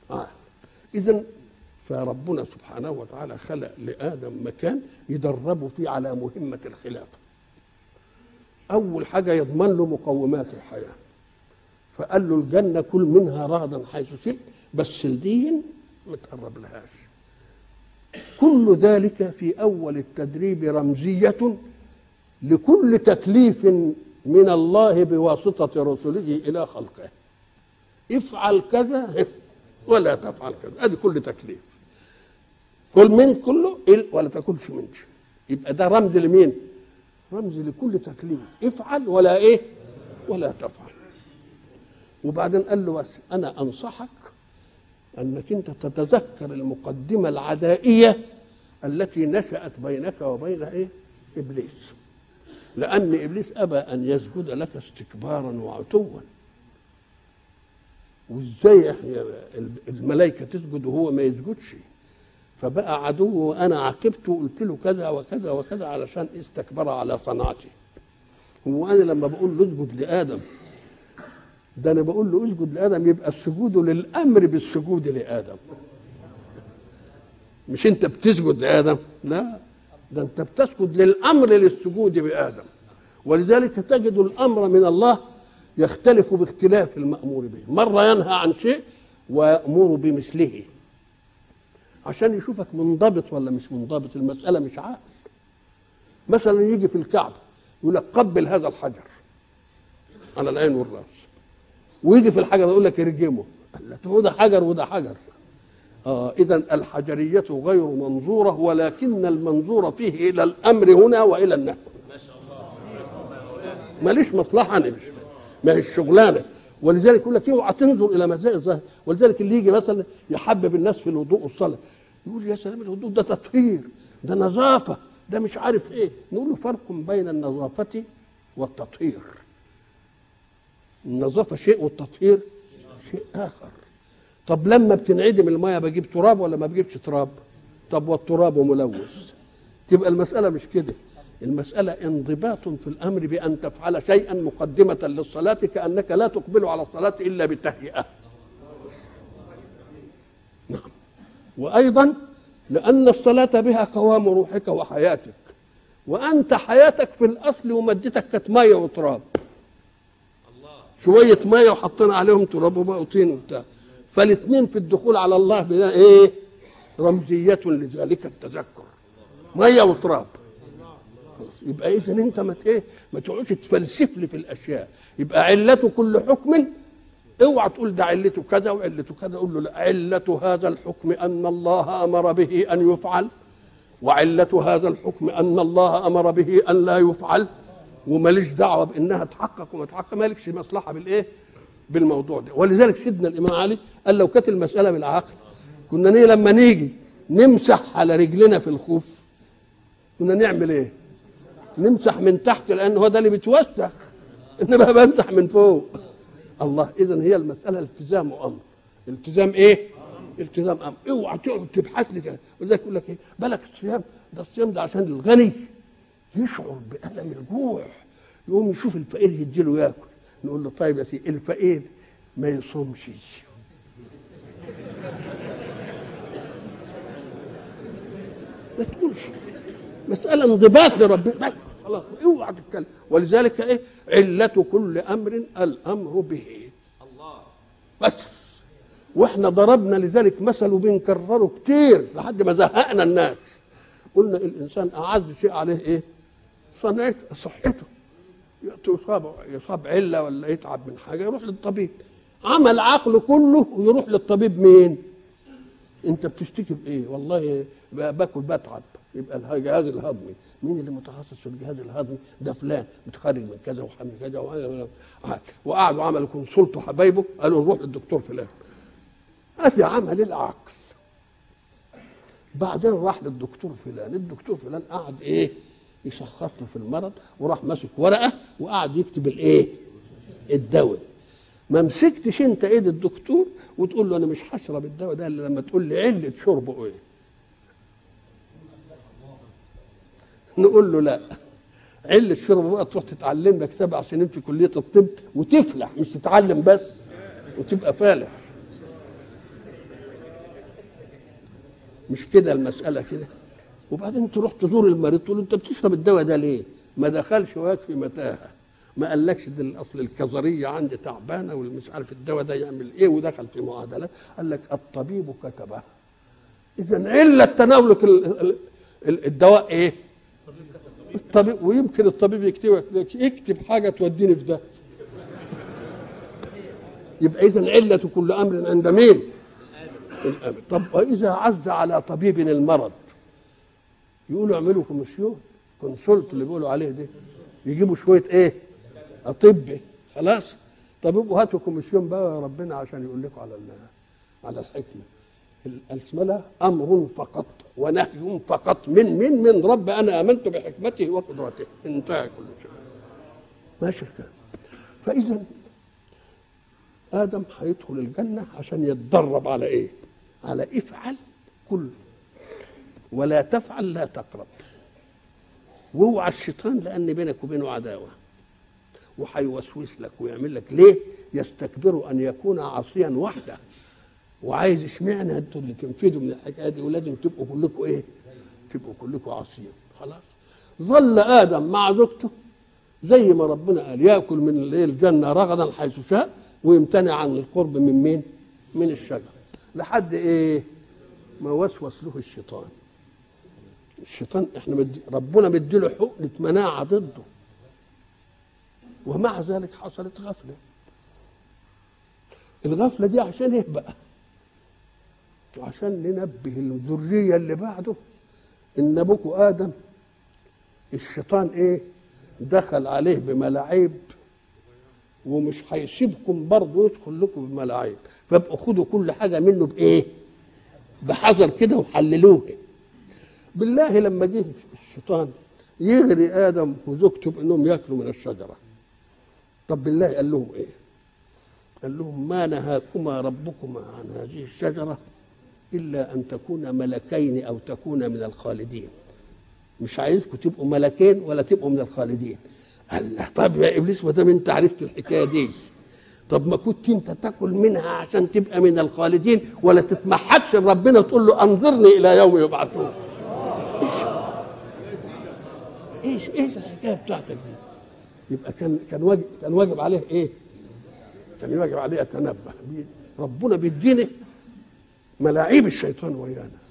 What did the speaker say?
آه. اذا فربنا سبحانه وتعالى خلق لادم مكان يدربه فيه على مهمه الخلافه اول حاجه يضمن له مقومات الحياه فقال له الجنه كل منها رغدا حيث شئت بس الدين ما تقرب لهاش كل ذلك في اول التدريب رمزيه لكل تكليف من الله بواسطه رسله الى خلقه افعل كذا ولا تفعل كذا ادي كل تكليف كل من كله ولا تاكلش منه يبقى ده رمز لمين رمز لكل تكليف افعل ولا ايه ولا تفعل وبعدين قال له بس انا انصحك انك انت تتذكر المقدمه العدائيه التي نشات بينك وبين ايه ابليس لان ابليس ابى ان يسجد لك استكبارا وعتوا وازاي الملائكه تسجد وهو ما يسجدش فبقى عدو وانا عاقبته وقلت له كذا وكذا وكذا علشان استكبر على صنعتي هو انا لما بقول له اسجد لادم ده انا بقول له اسجد لادم يبقى السجود للامر بالسجود لادم مش انت بتسجد لادم لا ده انت بتسجد للامر للسجود بادم ولذلك تجد الامر من الله يختلف باختلاف المامور به مره ينهى عن شيء ويامر بمثله عشان يشوفك منضبط ولا مش منضبط المساله مش عقل مثلا يجي في الكعبه يقول لك قبل هذا الحجر على العين والراس ويجي في الحجر يقول لك ارجمه وده حجر وده حجر آه اذا الحجريه غير منظوره ولكن المنظور فيه الى الامر هنا والى النهي ماليش مصلحه انا مش ما هي الشغلانه ولذلك يقول لك اوعى تنظر الى مزايا الظاهر ولذلك اللي يجي مثلا يحبب الناس في الوضوء والصلاه يقول يا سلام الوضوء ده تطهير ده نظافه ده مش عارف ايه نقول له فرق بين النظافه والتطهير النظافه شيء والتطهير شيء اخر طب لما بتنعدم الميه بجيب تراب ولا ما بجيبش تراب طب والتراب ملوث تبقى المساله مش كده المسألة انضباط في الأمر بأن تفعل شيئا مقدمة للصلاة كأنك لا تقبل على الصلاة إلا بالتهيئة نعم وأيضا لأن الصلاة بها قوام روحك وحياتك وأنت حياتك في الأصل ومادتك كانت مية وتراب شوية مية وحطينا عليهم تراب وبقوا طين وبتاع فالاثنين في الدخول على الله بنا ايه رمزية لذلك التذكر مية وتراب يبقى اذا انت ما ايه ما تقعدش تفلسف لي في الاشياء يبقى علة كل حكم اوعى تقول ده علته كذا وعلته كذا قول له لا علة هذا الحكم ان الله امر به ان يفعل وعلة هذا الحكم ان الله امر به ان لا يفعل وماليش دعوه بانها تحقق وما تحقق مالكش مصلحه بالايه؟ بالموضوع ده ولذلك سيدنا الامام علي قال لو كانت المساله بالعقل كنا نيه لما نيجي نمسح على رجلنا في الخوف كنا نعمل ايه؟ نمسح من تحت لان هو ده اللي بيتوسخ انما بمسح من فوق الله اذا هي المساله التزام امر التزام ايه؟ التزام امر اوعى تقعد تبحث لي كده ولذلك يقول لك ايه؟ بالك الصيام ده الصيام ده عشان الغني يشعر بألم الجوع يقوم يشوف الفقير يديله ياكل نقول له طيب يا سيدي الفقير ما يصومش ما تقولش مسألة انضباط لربنا بس خلاص اوعى تتكلم ولذلك ايه علة كل أمر الأمر به الله بس واحنا ضربنا لذلك مثل وبنكرره كتير لحد ما زهقنا الناس قلنا الانسان اعز شيء عليه ايه؟ صنعته صحته يصاب يصاب عله ولا يتعب من حاجه يروح للطبيب عمل عقله كله ويروح للطبيب مين؟ انت بتشتكي بايه؟ والله باكل بتعب يبقى الجهاز الهضمي مين اللي متخصص في الجهاز الهضمي؟ ده فلان متخرج من كذا وحامل كذا وقعدوا عملوا كونسلت حبايبه قالوا نروح للدكتور فلان ادي عمل العقل بعدين راح للدكتور فلان الدكتور فلان قعد ايه يشخص له في المرض وراح ماسك ورقه وقعد يكتب الايه الدواء ما مسكتش انت ايد الدكتور وتقول له انا مش هشرب الدواء ده الا لما تقول لي عله شربه ايه نقول له لا علة شربه بقى تروح تتعلم لك سبع سنين في كلية الطب وتفلح مش تتعلم بس وتبقى فالح مش كده المساله كده وبعدين تروح تزور المريض تقول له انت بتشرب الدواء ده ليه؟ ما دخلش وياك في متاهه ما قالكش ده الاصل الكظريه عندي تعبانه والمش عارف الدواء ده يعمل ايه ودخل في معادلات قال لك الطبيب كتبه اذا عله تناولك ال- ال- ال- الدواء ايه؟ الطبيب ويمكن الطبيب يكتب لك اكتب حاجه توديني في ده يبقى اذا عله كل امر عند مين؟ الامر طب واذا عز على طبيب المرض يقولوا اعملوا كوميسيون كونسولت اللي بيقولوا عليه ده يجيبوا شويه ايه؟ اطباء خلاص طب يبقوا هاتوا كوميسيون بقى يا ربنا عشان يقول لكم على ال- على الحكمه الاسمله امر فقط ونهي فقط من من من رب انا امنت بحكمته وقدرته انتهى كل شيء ماشي الكلام فاذا ادم هيدخل الجنه عشان يتدرب على ايه على افعل كل ولا تفعل لا تقرب واوعى الشيطان لان بينك وبينه عداوه وهيوسوس لك ويعمل لك ليه يستكبر ان يكون عاصيا وحده وعايز اشمعنى انتوا اللي تنفذوا من الحكايه دي ولازم تبقوا كلكم ايه تبقوا كلكم عاصيين خلاص ظل ادم مع زوجته زي ما ربنا قال ياكل من الايه الجنه رغدا حيث شاء ويمتنع عن القرب من مين من الشجر لحد ايه ما وسوس له الشيطان الشيطان احنا مد... ربنا مديله حقنة مناعة ضده ومع ذلك حصلت غفلة الغفلة دي عشان ايه بقى عشان ننبه الذرية اللي بعده ان ابوكوا ادم الشيطان ايه دخل عليه بملاعيب ومش هيسيبكم برضه يدخل لكم بملاعيب فابقوا خدوا كل حاجة منه بايه بحذر كده وحللوه بالله لما جه الشيطان يغري ادم وزوجته بانهم ياكلوا من الشجره طب بالله قال لهم ايه قال لهم ما نهاكما ربكما عن هذه الشجره الا ان تكونا ملكين او تكونا من الخالدين مش عايزكم تبقوا ملكين ولا تبقوا من الخالدين قال له طب يا ابليس ما دام انت عرفت الحكايه دي طب ما كنت انت تاكل منها عشان تبقى من الخالدين ولا تتمحكش لربنا تقول له انظرني الى يوم يبعثون ايش ايش الحكايه بتاعتك دي يبقى كان كان واجب كان واجب عليه ايه كان واجب عليه يتنبه بي- ربنا بيدينا ملاعيب الشيطان ويانا